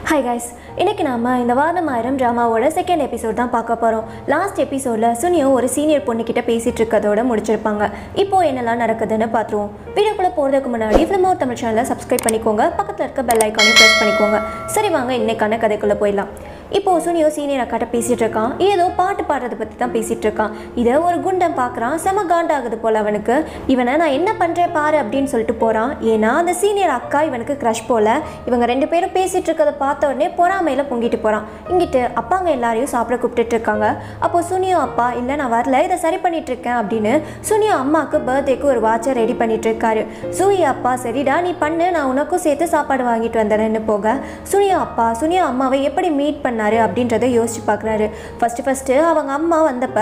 hi guys இன்னைக்கு நாம இந்த வாரம் ஆயிரம் ட்ராமாவோட செகண்ட் எபிசோட் தான் பார்க்க போகிறோம் லாஸ்ட் எபிசோடில் சுனியோ ஒரு சீனியர் பொண்ணுக்கிட்ட பேசிட்டு இருக்கதோட முடிச்சிருப்பாங்க இப்போ என்னெல்லாம் நடக்குதுன்னு பார்த்துருவோம் வீடியோக்குள்ளே போகிறதுக்கு முன்னாடி ஃபிலிமோ தமிழ் சேனலை சப்ஸ்கிரைப் பண்ணிக்கோங்க பக்கத்தில் இருக்க பெல் ஐக்கானையும் ப்ரெஸ் பண்ணிக்கோங்க சரி வாங்க இன்னைக்கான கதைக்குள்ளே போயிடலாம் இப்போ சுனியோ சீனியர் அக்காட்ட பேசிட்டு இருக்கான் ஏதோ பாட்டு பாடுறதை பற்றி தான் பேசிட்டு இருக்கான் இதை ஒரு குண்டன் பார்க்குறான் செம காண்டாகுது போல அவனுக்கு இவனை நான் என்ன பண்ணுறேன் பாரு அப்படின்னு சொல்லிட்டு போகிறான் ஏன்னா அந்த சீனியர் அக்கா இவனுக்கு க்ரஷ் போல இவங்க ரெண்டு பேரும் பேசிட்டு இருக்கதை பார்த்த உடனே பொறாமையில் பொங்கிட்டு போகிறான் இங்கிட்டு அப்பாங்க எல்லாரையும் சாப்பிட கூப்பிட்டுட்டு இருக்காங்க அப்போ சுனியோ அப்பா இல்லை நான் வரல இதை சரி பண்ணிட்டு இருக்கேன் அப்படின்னு சுனியோ அம்மாவுக்கு பர்த்டேக்கு ஒரு வாட்சை ரெடி பண்ணிட்டு இருக்காரு சூரி அப்பா சரிடா நீ பண்ணு நான் உனக்கும் சேர்த்து சாப்பாடு வாங்கிட்டு வந்துடுறேன்னு போக சுனியா அப்பா சுனியா அம்மாவை எப்படி மீட் பண்ணாரு அப்படின்றத யோசிச்சு பார்க்குறாரு ஃபஸ்ட்டு ஃபஸ்ட்டு அவங்க அம்மா வந்தப்ப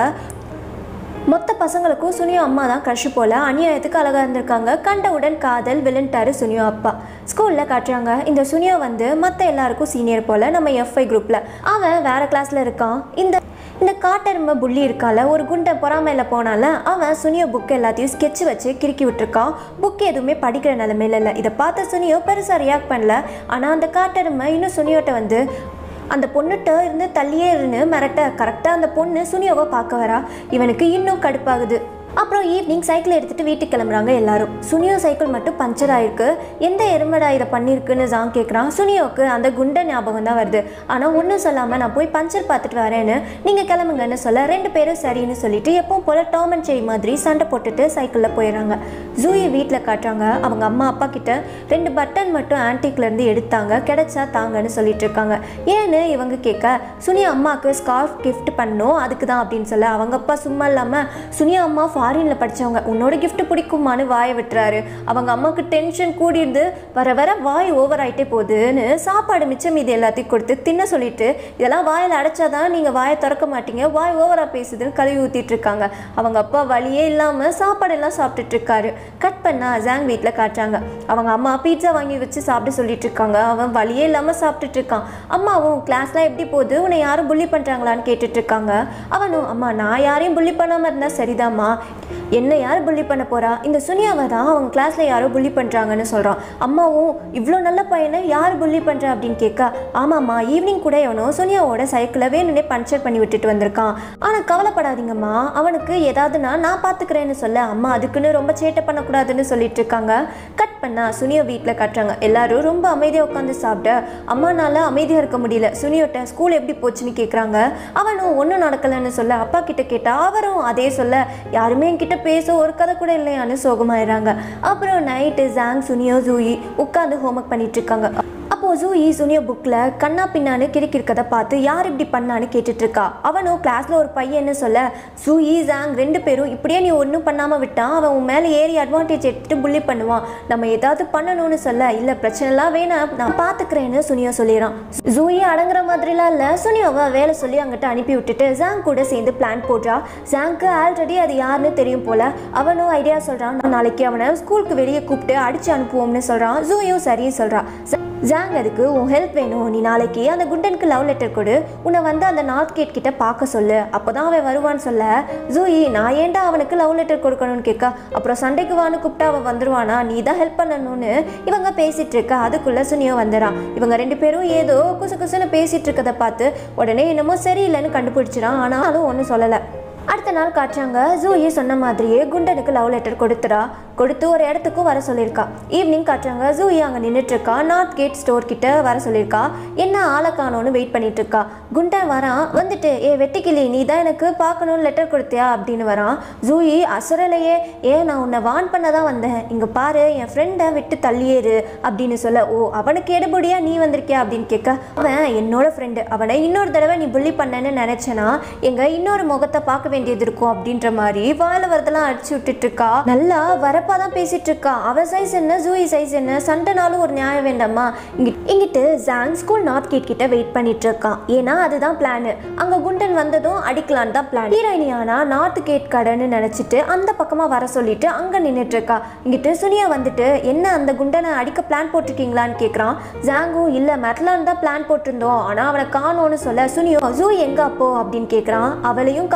மொத்த பசங்களுக்கும் சுனியோ அம்மா தான் க்ரஷ் போல அநியாயத்துக்கு அழகாக இருந்திருக்காங்க கண்டவுடன் காதல் விழுந்துட்டாரு சுனியோ அப்பா ஸ்கூலில் காட்டுறாங்க இந்த சுனியோ வந்து மற்ற எல்லாருக்கும் சீனியர் போல நம்ம எஃப்ஐ குரூப்பில் அவன் வேற கிளாஸில் இருக்கான் இந்த இந்த காட்டெருமை புள்ளி இருக்கால ஒரு குண்டை பொறாமையில் போனால அவன் சுனியோ புக் எல்லாத்தையும் ஸ்கெட்ச் வச்சு கிறுக்கி விட்டுருக்கான் புக் எதுவுமே படிக்கிற நிலமையில இல்லை இதை பார்த்த சுனியோ பெருசாக ரியாக்ட் பண்ணல ஆனால் அந்த காட்டெருமை இன்னும் சுனியோட்ட வந்து அந்த பொண்ணுகிட்ட இருந்து தள்ளியே இருந்து மிரட்ட கரெக்டாக அந்த பொண்ணு சுனியோவை பார்க்க வரா இவனுக்கு இன்னும் கடுப்பாகுது அப்புறம் ஈவினிங் சைக்கிள் எடுத்துகிட்டு வீட்டுக்கு கிளம்புறாங்க எல்லாரும் சுனியோ சைக்கிள் மட்டும் பஞ்சர் ஆயிருக்கு எந்த எருமடா இதை பண்ணியிருக்குன்னு ஜாங் கேட்குறான் சுனியோவுக்கு அந்த குண்டை ஞாபகம் தான் வருது ஆனால் ஒன்றும் சொல்லாமல் நான் போய் பஞ்சர் பார்த்துட்டு வரேன்னு நீங்கள் கிளம்புங்கன்னு சொல்ல ரெண்டு பேரும் சரின்னு சொல்லிட்டு எப்பவும் போல் டாம் அண்ட் ஜெய் மாதிரி சண்டை போட்டுட்டு சைக்கிளில் போயிடுறாங்க ஜூயை வீட்டில் காட்டுறாங்க அவங்க அம்மா அப்பா கிட்ட ரெண்டு பட்டன் மட்டும் ஆன்டிக்லேருந்து எடுத்தாங்க கிடைச்சா தாங்கன்னு சொல்லிட்டு இருக்காங்க ஏன்னு இவங்க கேட்க சுனியா அம்மாவுக்கு ஸ்கார்ஃப் gift பண்ணணும் அதுக்கு தான் அப்படின்னு சொல்ல அவங்க அப்பா சும்மா இல்லாமல் சுனியா அம்மா ஃபாரினில் படித்தவங்க உன்னோட gift பிடிக்குமான்னு வாயை விட்டுறாரு அவங்க அம்மாவுக்கு டென்ஷன் கூடியிருந்து வர வர வாய் ஓவர் ஆயிட்டே போகுதுன்னு சாப்பாடு மிச்சம் மீதி எல்லாத்தையும் கொடுத்து தின்ன சொல்லிட்டு இதெல்லாம் வாயில் அடைச்சாதான் நீங்கள் வாயை திறக்க மாட்டீங்க வாய் ஓவராக பேசுதுன்னு கழுவி ஊற்றிட்டு இருக்காங்க அவங்க அப்பா வழியே இல்லாமல் சாப்பாடெல்லாம் சாப்பிட்டுட்டு இருக்காரு கட் பண்ணா ஜாங் வீட்டில் காட்டுறாங்க அவங்க அம்மா பீட்சா வாங்கி வச்சு சாப்பிட சொல்லிட்டு இருக்காங்க அவன் வழியே இல்லாமல் சாப்பிட்டுட்டு இருக்கான் அம்மாவும் கிளாஸ்லாம் எப்படி போகுது உன்னை யாரும் புள்ளி பண்ணுறாங்களான்னு கேட்டுட்டு இருக்காங்க அவனும் அம்மா நான் யாரையும் புள்ளி பண்ணாமல் இருந்தால் சரிதாம்மா என்ன யார் புள்ளி பண்ண போறா இந்த சுனியாவை தான் அவங்க கிளாஸில் யாரோ புள்ளி பண்ணுறாங்கன்னு சொல்கிறான் அம்மாவும் இவ்வளோ நல்ல பையனை யார் புள்ளி பண்ணுறா அப்படின்னு கேட்க ஆமாம்மா ஈவினிங் கூட எவனோ சுனியாவோட சைக்கிளை வேணும்னே பஞ்சர் பண்ணி விட்டுட்டு வந்திருக்கான் ஆனால் கவலைப்படாதீங்கம்மா அவனுக்கு ஏதாவதுனா நான் பார்த்துக்கிறேன்னு சொல்ல அம்மா அதுக்குன்னு ரொம்ப சேட்டை பண்ணக்கூடாதுன்னு சொல்லிட்டு இருக்காங்க கட் பண்ணா சுனியோ வீட்டில் கட்டுறாங்க எல்லாரும் ரொம்ப அமைதியாக உட்காந்து சாப்பிட அம்மானால அமைதியாக இருக்க முடியல சுனியோட்ட ஸ்கூல் எப்படி போச்சுன்னு கேட்குறாங்க அவனும் ஒன்றும் நடக்கலைன்னு சொல்ல அப்பா கிட்ட கேட்டா அவரும் அதே சொல்ல யாருமே என்கிட்ட பேச ஒரு கதை கூட இல்லையான்னு சோகமாயிடுறாங்க அப்புறம் நைட்டு ஜாங் சுனியோ ஜூயி உட்காந்து ஹோம்ஒர்க் பண்ணிட்டு இருக்காங்க அப்போ ஜூயி சுனியோ புக்கில் கண்ணா பின்னான்னு கிறுக்கிருக்கதை பார்த்து யார் இப்படி பண்ணான்னு கேட்டுட்டு இருக்கா அவனும் கிளாஸில் ஒரு பையன்னு சொல்ல ஜூயி ஜாங் ரெண்டு பேரும் இப்படியே நீ ஒன்றும் பண்ணாமல் விட்டான் அவன் உன் மேலே ஏறி அட்வான்டேஜ் எடுத்துட்டு புள்ளி பண்ணுவான் நம்ம ஏதாவது பண்ணணும்னு சொல்ல இல்லை பிரச்சனைலாம் வேணாம் நான் பார்த்துக்கிறேன்னு சுனியோ சொல்லிடுறான் ஜூயி அடங்குற மாதிரிலாம் இல்லை சுனியோவை வேலை சொல்லி அங்கிட்ட அனுப்பி விட்டுட்டு ஜாங் கூட சேர்ந்து பிளான் போடுறா ஜாங்க்கு ஆல்ரெடி அது யாருன்னு தெரியும் போல அவனும் ஐடியா சொல்கிறான் நாளைக்கு அவனை ஸ்கூலுக்கு வெளியே கூப்பிட்டு அடிச்சு அனுப்புவோம்னு சொல்கிறான் ஜூயும் சரின்னு சொல்கிறான் ஜாங் அதுக்கு உன் ஹெல்ப் வேணும் நீ நாளைக்கு அந்த குண்டனுக்கு லவ் லெட்டர் கொடு உன்னை வந்து அந்த நார்த் கேட் கிட்ட பார்க்க சொல்லு அப்போதான் அவன் வருவான்னு சொல்ல ஜூயி நான் ஏன்டா அவனுக்கு லவ் லெட்டர் கொடுக்கணும்னு கேட்க அப்புறம் சண்டைக்கு வான்னு கூப்பிட்டா அவன் வந்துருவானா நீ தான் ஹெல்ப் பண்ணணும்னு இவங்க பேசிட்டு இருக்க அதுக்குள்ள சுனியோ வந்துடுறான் இவங்க ரெண்டு பேரும் ஏதோ குசு குசுன்னு பேசிட்டு இருக்கதை பார்த்து உடனே என்னமோ சரியில்லைன்னு கண்டுபிடிச்சிடான் ஆனாலும் ஒன்றும் சொல்லலை அடுத்த நாள் காட்டுறாங்க ஜூயி சொன்ன மாதிரியே குண்டனுக்கு லவ் லெட்டர் கொடுத்துறா கொடுத்து ஒரு இடத்துக்கும் வர சொல்லியிருக்கா ஈவினிங் காட்டுறாங்க ஜூயி அங்கே நின்றுட்டு இருக்கா நார்த் கேட் ஸ்டோர் கிட்ட வர சொல்லியிருக்கா என்ன ஆளை காணோன்னு வெயிட் பண்ணிட்டு இருக்கா குண்டன் வரான் வந்துட்டு ஏ வெட்டிக்கிளி நீ தான் எனக்கு பார்க்கணும்னு லெட்டர் கொடுத்தியா அப்படின்னு வரான் ஜூயி அசரலையே ஏ நான் உன்னை வான் பண்ண தான் வந்தேன் இங்கே பாரு என் ஃப்ரெண்டை விட்டு தள்ளியேறு அப்படின்னு சொல்ல ஓ அவனுக்கு எடுபடியா நீ வந்திருக்கியா அப்படின்னு கேட்க அவன் என்னோட ஃப்ரெண்டு அவனை இன்னொரு தடவை நீ புள்ளி பண்ணேன்னு நினைச்சேனா எங்க இன்னொரு முகத்தை பார்க்க வேண்டியது இருக்கும் அப்படின்ற மாதிரி வாயில வரதெல்லாம் அடிச்சு விட்டுட்டு இருக்கா நல்லா வரப்பா தான் பேசிட்டு இருக்கா அவ சைஸ் என்ன ஜூயி சைஸ் என்ன சண்டைனாலும் ஒரு நியாயம் வேண்டாமா இங்க இங்கிட்டு ஜாங் ஸ்கூல் நார்த் கேட் கிட்ட வெயிட் பண்ணிட்டு இருக்கான் ஏன்னா அதுதான் பிளான் அங்க குண்டன் வந்ததும் அடிக்கலான்னு தான் பிளான் ஹீரோயினி ஆனா நார்த் கேட் கடைன்னு நினைச்சிட்டு அந்த பக்கமா வர சொல்லிட்டு அங்க நின்னுட்டு இருக்கா இங்கிட்டு சுனியா வந்துட்டு என்ன அந்த குண்டனை அடிக்க பிளான் போட்டிருக்கீங்களான்னு கேக்குறான் ஜாங்கும் இல்ல மெட்லான் தான் பிளான் போட்டிருந்தோம் ஆனா அவனை காணோன்னு சொல்ல சுனியோ ஜூ எங்க அப்போ அப்படின்னு கேக்குறான் அவளையும் காணோம்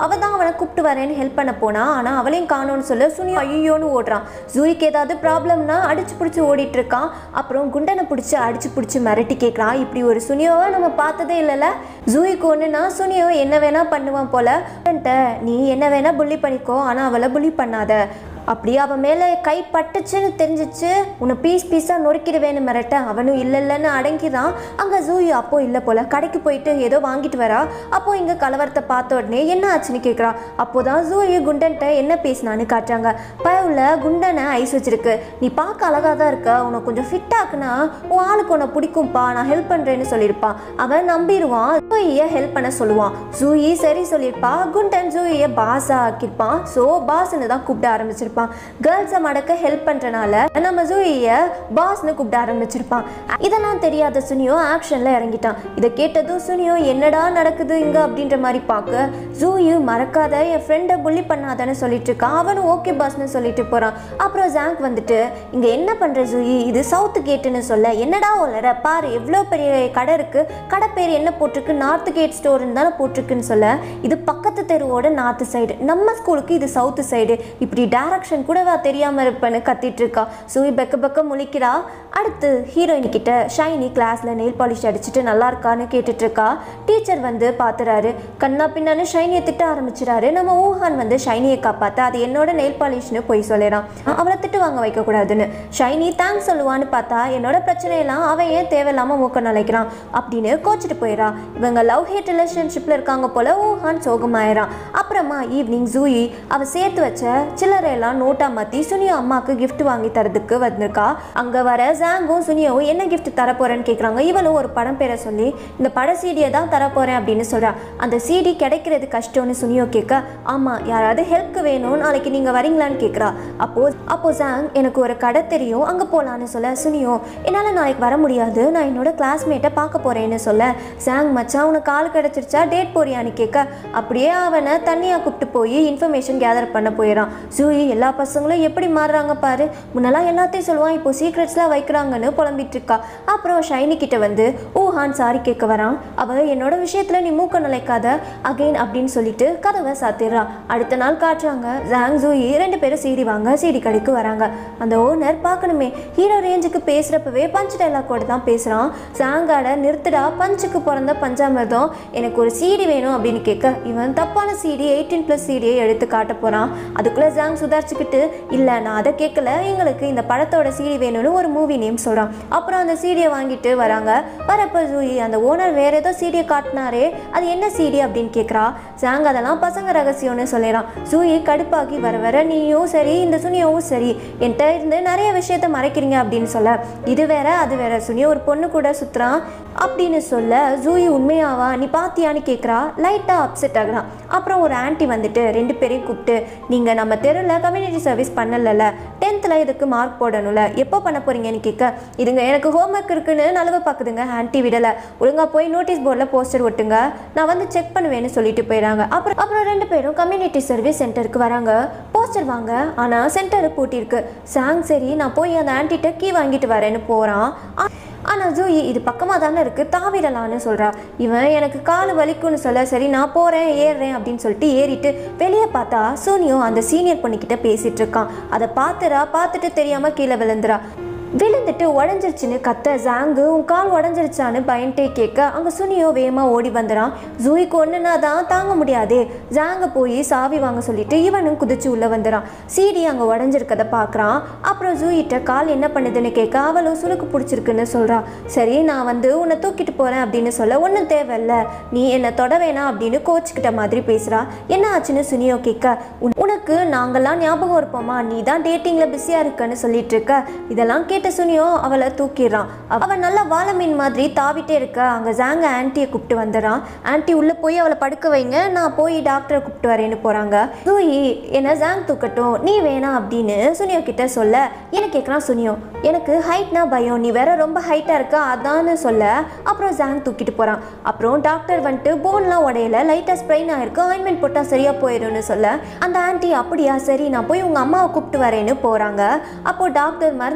அவள் தான் அவனை கூப்பிட்டு வரேன்னு ஹெல்ப் பண்ண போனா ஆனால் அவளையும் காணோன்னு சொல்ல சுனியோ ஐயோன்னு ஓடுறான் ஜூயிக்கு ஏதாவது ப்ராப்ளம்னா அடிச்சு பிடிச்சி ஓடிட்டு இருக்கான் அப்புறம் குண்டனை பிடிச்சி அடிச்சு பிடிச்சி மிரட்டி கேட்குறான் இப்படி ஒரு சுனியோவை நம்ம பார்த்ததே இல்லைல்ல ஜூயிக்கு ஒன்றுனா சுனியோ என்ன வேணா பண்ணுவான் போல குண்டன்ட்ட, நீ என்ன வேணா புள்ளி பண்ணிக்கோ ஆனால் அவளை புள்ளி பண்ணாத அப்படியே அவன் மேலே கை பட்டுச்சுன்னு தெரிஞ்சிச்சு உன்னை பீஸ் பீஸாக நொறுக்கிடுவேன்னு மிரட்ட அவனும் இல்லை இல்லைன்னு அடங்கிதான் அங்கே ஜூயு அப்போ இல்லை போல கடைக்கு போயிட்டு ஏதோ வாங்கிட்டு வரா அப்போ இங்கே கலவரத்தை பார்த்த உடனே என்ன ஆச்சுன்னு கேட்குறா அப்போதான் ஜூயு குண்டன்ட்ட என்ன பேசினான்னு காட்டுறாங்க பயவில் குண்டனை ஐஸ் வச்சிருக்கு நீ பார்க்க அழகாக தான் இருக்க உனக்கு கொஞ்சம் ஃபிட் ஆக்குனா உன் ஆளுக்கு உன்னை பிடிக்கும்ப்பா நான் ஹெல்ப் பண்ணுறேன்னு சொல்லியிருப்பான் அவன் நம்பிடுவான் ஜூயியை ஹெல்ப் பண்ண சொல்லுவான் ஜூயி சரி சொல்லியிருப்பா குண்டன் ஜூயியை பாஸா ஆக்கியிருப்பான் ஸோ பாஸ்ன்னு தான் கூப்பிட ஆரம்பிச்சிருப்பான் கேர்ள்ஸை மடக்க ஹெல்ப் பண்ணுறனால நம்ம ஜூயியை பாஸ்னு கூப்பிட ஆரம்பிச்சிருப்பான் இதெல்லாம் தெரியாத சுனியோ ஆக்ஷனில் இறங்கிட்டான் இதை கேட்டதும் சுனியோ என்னடா நடக்குது இங்கே அப்படின்ற மாதிரி பார்க்க ஜூயு மறக்காத என் ஃப்ரெண்டை புள்ளி பண்ணாதன்னு சொல்லிட்டு இருக்கான் அவனும் ஓகே பாஸ்னு சொல்லிட்டு போகிறான் அப்புறம் ஜாங்க் வந்துட்டு இங்கே என்ன பண்ணுற ஜூயி இது சவுத்து கேட்டுன்னு சொல்ல என்னடா உலர பாரு எவ்வளோ பெரிய கடை இருக்குது கடை பேர் என்ன போட்டிருக்கு நார்த் கேட் ஸ்டோர்னு தானே போட்டிருக்குன்னு சொல்ல இது பக்கத்து தெருவோட நார்த்து சைடு நம்ம ஸ்கூலுக்கு இது சவுத்து சைடு இப்படி டைரக்ஷன் கூட அவ தெரியாமல் இருப்பேன்னு கத்திட்டு இருக்கா சூய் பெக்க பெக்க முழிக்கிறா அடுத்து ஹீரோயின் கிட்ட ஷைனி கிளாஸ்ல நெயில் பாலிஷ் அடிச்சுட்டு நல்லா இருக்கான்னு கேட்டுட்டு இருக்கா டீச்சர் வந்து பார்த்துறாரு கண்ணா பின்னான்னு ஷைனியை திட்ட ஆரம்பிச்சிடாரு நம்ம ஊஹான் வந்து ஷைனியை காப்பாத்த அது என்னோட நெயில் பாலிஷ்னு போய் சொல்லிடான் அவளை திட்டு வாங்க வைக்கக்கூடாதுன்னு ஷைனி தேங்க்ஸ் சொல்லுவான்னு பார்த்தா என்னோட பிரச்சனையெல்லாம் அவன் ஏன் தேவையில்லாம மூக்க நுழைக்கிறான் அப்படின்னு கோச்சிட்டு போயிடா இவங்க லவ் ஹேட் ரிலேஷன்ஷிப்ல இருக்காங்க போல ஊஹான் சோகமாயிரான் அப்புறமா ஈவினிங் ஜூயி அவ சேர்த்து வச்ச சில்லறையெல்லாம் நோட்டா மாத்தி சுனியோ அம்மாக்கு gift வாங்கி தரதுக்கு வந்திருக்கா அங்க வர ஜாங்கும் சுனியோவும் என்ன gift தர போறேன்னு கேக்குறாங்க இவளும் ஒரு படம் பேரை சொல்லி இந்த பட சீடியை தான் தர போறேன் அப்படின்னு சொல்றா அந்த சீடி கிடைக்கிறது கஷ்டம்னு சுனியோ கேட்க ஆமா யாராவது ஹெல்ப்க்கு வேணும் நாளைக்கு நீங்க வரீங்களான்னு கேக்குறா அப்போ அப்போ ஜாங் எனக்கு ஒரு கடை தெரியும் அங்க போலான்னு சொல்ல சுனியோ என்னால நாளைக்கு வர முடியாது நான் என்னோட கிளாஸ்மேட்டை பார்க்க போறேன்னு சொல்ல ஜாங் மச்சான் உனக்கு கால் கிடைச்சிருச்சா டேட் போறியான்னு கேட்க அப்படியே அவனை தனியாக கூப்பிட்டு போய் இன்ஃபர்மேஷன் கேதர் பண்ண போயிடறான் ஜூயி எல்லா பசங்களும் எப்படி மாறுறாங்க பாரு முன்னெல்லாம் எல்லாத்தையும் சொல்லுவான் இப்போ சீக்ரெட்ஸ்லாம் வைக்கிறாங்கன்னு புலம்பிட்டு இருக்கா அப்புறம் ஷைனி கிட்ட வந்து ஊஹான் சாரி கேட்க வரான் அவ என்னோட விஷயத்துல நீ மூக்க நுழைக்காத அகைன் அப்படின்னு சொல்லிட்டு கதவை சாத்திடுறா அடுத்த நாள் காட்டுறாங்க ஜாங் ஜூயி ரெண்டு பேரும் சீடி வாங்க சீடி கடைக்கு வராங்க அந்த ஓனர் பார்க்கணுமே ஹீரோ ரேஞ்சுக்கு பேசுறப்பவே பஞ்ச் டைலாக்கோட தான் பேசுறான் ஜாங்காட நிறுத்துடா பஞ்சுக்கு பிறந்த பஞ்சாமிர்தம் எனக்கு ஒரு சீடி வேணும் அப்படின்னு கேட்க இவன் தப்பான சீடி எயிட்டீன் ப்ளஸ் சீடியை எடுத்து காட்ட போறான் அதுக்குள்ள ஜாங் சுதாரிச்சுக்கிட்டு இல்லை நான் அதை கேட்கல எங்களுக்கு இந்த படத்தோட சீடி வேணும்னு ஒரு மூவி நேம் சொல்றான் அப்புறம் அந்த சீடியை வாங்கிட்டு வராங்க வரப்ப ஜூயி அந்த ஓனர் வேற ஏதோ சீடியை காட்டினாரே அது என்ன சீடி அப்படின்னு கேட்குறா ஜாங் அதெல்லாம் பசங்க ரகசியம்னு சொல்லிடுறான் ஜூயி கடுப்பாக்கி வர வர நீயும் சரி இந்த சுனியாவும் சரி என்கிட்ட இருந்து நிறைய விஷயத்த மறைக்கிறீங்க அப்படின்னு சொல்ல இது வேற அது வேற சுனியா ஒரு பொண்ணு கூட சுத்துறான் அப்படின்னு சொல்ல ஜூயி உண்மையாவா நீ பாத்தியான்னு கேட்குறா லைட்டாக அப்செட் ஆகுறான் அப்புறம் ஒரு ஆன்ட்டி வந்துட்டு ரெண்டு பேரையும் கூப்பிட்டு நீங்கள் நம்ம தெருவில் கம்யூனிட்டி சர்வீஸ் பண்ணலல்ல டென்த்தில் இதுக்கு மார்க் போடணும்ல எப்போ பண்ண போறீங்கன்னு கேட்க இதுங்க எனக்கு ஹோம்ஒர்க் இருக்குன்னு நலவை பார்க்குதுங்க ஆன்ட்டி விடலை ஒழுங்காக போய் நோட்டீஸ் போர்டில் போஸ்டர் ஒட்டுங்க நான் வந்து செக் பண்ணுவேன்னு சொல்லிட்டு போயிடுறாங்க அப்புறம் அப்புறம் ரெண்டு பேரும் கம்யூனிட்டி சர்வீஸ் சென்டருக்கு வராங்க போஸ்டர் வாங்க ஆனால் சென்டரு பூட்டியிருக்கு சாங் சரி நான் போய் அந்த ஆன்ட்டிட்ட கீ வாங்கிட்டு வரேன்னு போகிறான் ஆனால் ஜூயி இது பக்கமாக தானே இருக்குது தாவிடலான்னு சொல்கிறா இவன் எனக்கு கால் வலிக்கும்னு சொல்ல சரி நான் போகிறேன் ஏறுறேன் அப்படின்னு சொல்லிட்டு ஏறிட்டு வெளியே பார்த்தா சோனியோ அந்த சீனியர் பொண்ணுக்கிட்ட பேசிகிட்டு இருக்கான் அதை பார்த்துறா பார்த்துட்டு தெரியாமல் கீழே விழுந்துறா விழுந்துட்டு உடஞ்சிருச்சுன்னு கத்த ஜாங்கு உன் கால் உடஞ்சிருச்சான்னு பயன்ட்டே கேட்க அங்கே சுனியோ வேகமாக ஓடி வந்துடான் ஜூயிக்கு ஒன்றுனா தான் தாங்க முடியாதே ஜாங்க போய் சாவி வாங்க சொல்லிட்டு இவனும் குதிச்சு உள்ளே வந்துடான் சீடி அங்கே உடஞ்சிருக்கதை பார்க்குறான் அப்புறம் ஜூயிட்ட கால் என்ன பண்ணுதுன்னு கேட்க அவளும் சுளுக்கு பிடிச்சிருக்குன்னு சொல்கிறா சரி நான் வந்து உன்னை தூக்கிட்டு போகிறேன் அப்படின்னு சொல்ல ஒன்றும் தேவையில்ல நீ என்னை தொட வேணாம் அப்படின்னு கோச்சுக்கிட்ட மாதிரி பேசுகிறா என்ன ஆச்சுன்னு சுனியோ கேட்க "உன்- உனக்கு நாங்கள்லாம் ஞாபகம் இருப்போமா நீ தான் டேட்டிங்கில் பிஸியாக இருக்கன்னு சொல்லிட்டு இருக்க இதெல்லாம் கேட்ட சுனியோ அவளை தூக்கிடுறான் அவன் நல்லா வாழை மீன் மாதிரி தாவிட்டே இருக்க அங்கே ஜாங்க ஆன்ட்டியை கூப்பிட்டு வந்துடுறான் ஆன்ட்டி உள்ளே போய் அவளை படுக்க வைங்க நான் போய் டாக்டரை கூப்பிட்டு வரேன்னு போகிறாங்க ஜூயி என்ன ஜாங் தூக்கட்டும் நீ வேணாம் அப்படின்னு சுனியோ கிட்ட சொல்ல என்ன கேட்குறான் சுனியோ எனக்கு ஹைட்னா பயம் நீ வேற ரொம்ப ஹைட்டாக இருக்க அதான்னு சொல்ல அப்புறம் ஜாங் தூக்கிட்டு போகிறான் அப்புறம் டாக்டர் வந்துட்டு போன்லாம் உடையல லைட்டாக ஸ்ப்ரெயின் ஆயிருக்கு ஆயின்மெண்ட் போட்டால் சரியாக போயிடும்னு சொல்ல அந்த ஆன்ட்டி அப்படியா சரி நான் போய் உங்கள் அம்மாவை கூப்பிட்டு வரேன்னு போகிறாங்க அப்போ டாக்டர் மருந்து யாராவது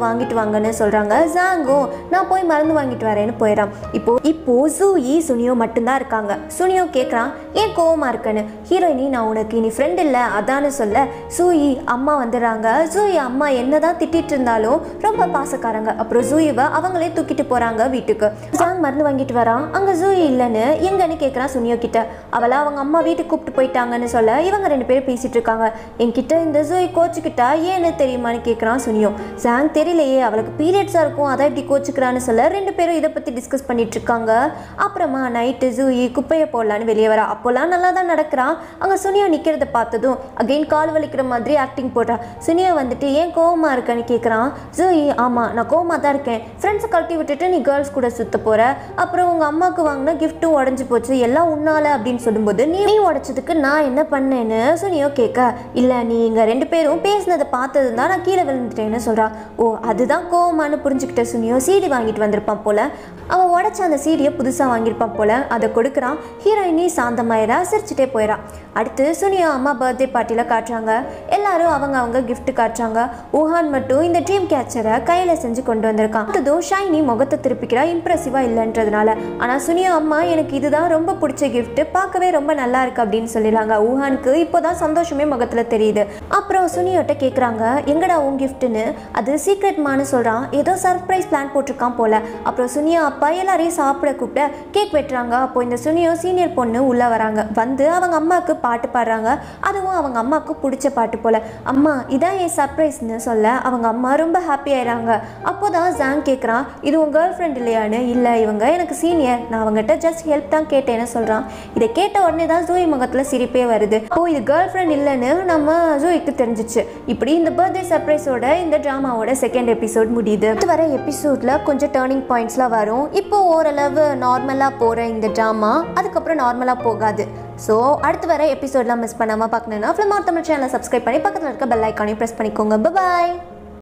வாங்கிட்டு வாங்கன்னு சொல்கிறாங்க ஜாங்கோ நான் போய் மருந்து வாங்கிட்டு வரேன்னு போயிடறான் இப்போ இப்போ ஜூயி சுனியோ மட்டும்தான் இருக்காங்க சுனியோ கேட்குறான் ஏன் கோவமா இருக்கேன்னு ஹீரோயினி நான் உனக்கு இனி ஃப்ரெண்ட் இல்லை அதான்னு சொல்ல சூயி அம்மா வந்துடுறாங்க ஜூயி அம்மா என்னதான் திட்டிட்டு இருந்தாலும் ரொம்ப பாசக்காரங்க அப்புறம் ஜூயிவை அவங்களே தூக்கிட்டு போகிறாங்க வீட்டுக்கு ஜாங் மருந்து வாங்கிட்டு வரான் அங்கே ஜூயி இல்லைன்னு எங்கன்னு கேட்குறான் சுனியோ கிட்ட அவளை அவங்க அம்மா வீட்டுக்கு கூப்பிட்டு போயிட்டாங்கன்னு சொல்ல இவங்க ரெண்டு பேரும் பேசிட்டு இருக்காங்க என்கிட்ட இந்த ஜூயி கோச்சுக்கிட்டா ஏன்னு தெரியுமான்னு கேட்குறான் சுனியோ ஜாங் தெரியலையே அவளுக்கு பீரியட்ஸாக இருக்கும் அதான் இப்படி கோச்சுக்கிறான்னு சொல்ல ரெண்டு பேரும் இதை பற்றி டிஸ்கஸ் பண்ணிட்டு இருக்காங்க அப்புறமா நைட்டு ஜூயி குப்பையை போடலான்னு வெளியே வரா அப்போல்லாம் நல்லா தான் நடக்கிறான் அங்கே சுனியோ நிற்கிறத பார்த்ததும் அகைன் கால் வலிக்கிற மாதிரி ஆக்டிங் போடுறா சுனியோ வந்துட்டு ஏன் கோவமா இருக்கேன்னு கேட்குறான் ஜூயி ஆமாம் நான் கோவமாக தான் இருக்கேன் ஃப்ரெண்ட்ஸை கழட்டி விட்டுட்டு நீ கேர்ள்ஸ் கூட சுத்த போகிற அப்புறம் உங்கள் அம்மாவுக்கு வாங்கின கிஃப்ட்டும் உடஞ்சி போச்சு எல்லாம் உன்னால அப்படின்னு சொல்லும்போது நீ நீ உடச்சதுக்கு நான் என்ன பண்ணேன்னு சுனியோ கேட்க இல்லை நீ இங்கே ரெண்டு பேரும் பேசினதை பார்த்தது தான் நான் கீழே விழுந்துட்டேன்னு சொல்கிறா ஓ அதுதான் கோவமானு புரிஞ்சுக்கிட்ட சுனியோ சீடி வாங்கிட்டு வந்திருப்பான் போல அவன் உடச்ச அந்த சீடியை புதுசாக வாங்கியிருப்பான் போல அதை கொடுக்குறான் ஹீரோயினி சாந்தமாயிரா சிரிச்சுட்டே போயிடா அடுத்து சுனியா அம்மா பர்த்டே பார்ட்டியில் காட்டுறாங்க எல்லாரும் அவங்க அவங்க gift காட்டுறாங்க ஊஹான் மட்டும் இந்த ட்ரீம் கேச்சரை கையில் செஞ்சு கொண்டு வந்திருக்கான் அடுத்ததும் ஷைனி முகத்தை திருப்பிக்கிறா இம்ப்ரெசிவாக இல்லைன்றதுனால ஆனால் சுனியா அம்மா எனக்கு இதுதான் ரொம்ப பிடிச்ச gift பார்க்கவே ரொம்ப நல்லா இருக்கு அப்படின்னு சொல்லிடுறாங்க ஊஹானுக்கு இப்போதான் சந்தோஷமே முகத்தில் தெரியுது அப்புறம் சுனியோட்ட கேட்குறாங்க எங்கடா உன் கிஃப்ட்னு அது சீக்ரெட்மான்னு சொல்கிறான் ஏதோ சர்ப்ரைஸ் பிளான் போட்டிருக்கான் போல அப்புறம் சுனியா அப்பா எல்லாரையும் சாப்பிட கூப்பிட்டு கேக் வெட்டுறாங்க அப்போ இந்த சுனியோ சீனியர் பொண்ணு உள்ளே வராங்க வந்து அவங்க அம்மாவுக்கு பாட்டு பாடுறாங்க அதுவும் அவங்க அம்மாவுக்கு பிடிச்ச பாட்டு போல அம்மா இதான் என் சர்ப்ரைஸ்னு சொல்ல அவங்க அம்மா ரொம்ப ஹாப்பி ஆயிடுறாங்க அப்போ தான் ஜாங் கேட்குறான் இது உன் கேர்ள் ஃப்ரெண்ட் இல்லையான்னு இல்லை இவங்க எனக்கு சீனியர் நான் அவங்ககிட்ட ஜஸ்ட் ஹெல்ப் தான் கேட்டேன்னு சொல்கிறான் இதை கேட்ட உடனே தான் ஜூயி முகத்தில் சிரிப்பே வருது ஓ இது கேர்ள் ஃப்ரெண்ட் இல்லைன்னு நம்ம ஜூயிக்கு தெரிஞ்சிச்சு இப்படி இந்த பர்த்டே சர்ப்ரைஸோட இந்த ட்ராமாவோட செகண்ட் எபிசோட் முடியுது அடுத்து வர எபிசோடில் கொஞ்சம் டேர்னிங் பாயிண்ட்ஸ்லாம் வரும் இப்போ ஓரளவு நார்மலாக போகிற இந்த ட்ராமா அதுக்கப்புறம் நார்மலாக போகாது ஸோ அடுத்து வர எபிசோட்லாம் மிஸ் பண்ணாமல் பார்க்கணுன்னா ஃபிலிம் தமிழ் சேனலை சப்ஸ்கிரைப் பண்ணி பக்கத்தில் இருக்க பெல் ஐக்கானையும் ப்ரெஸ் பண்ணிக்கோங்க பாய்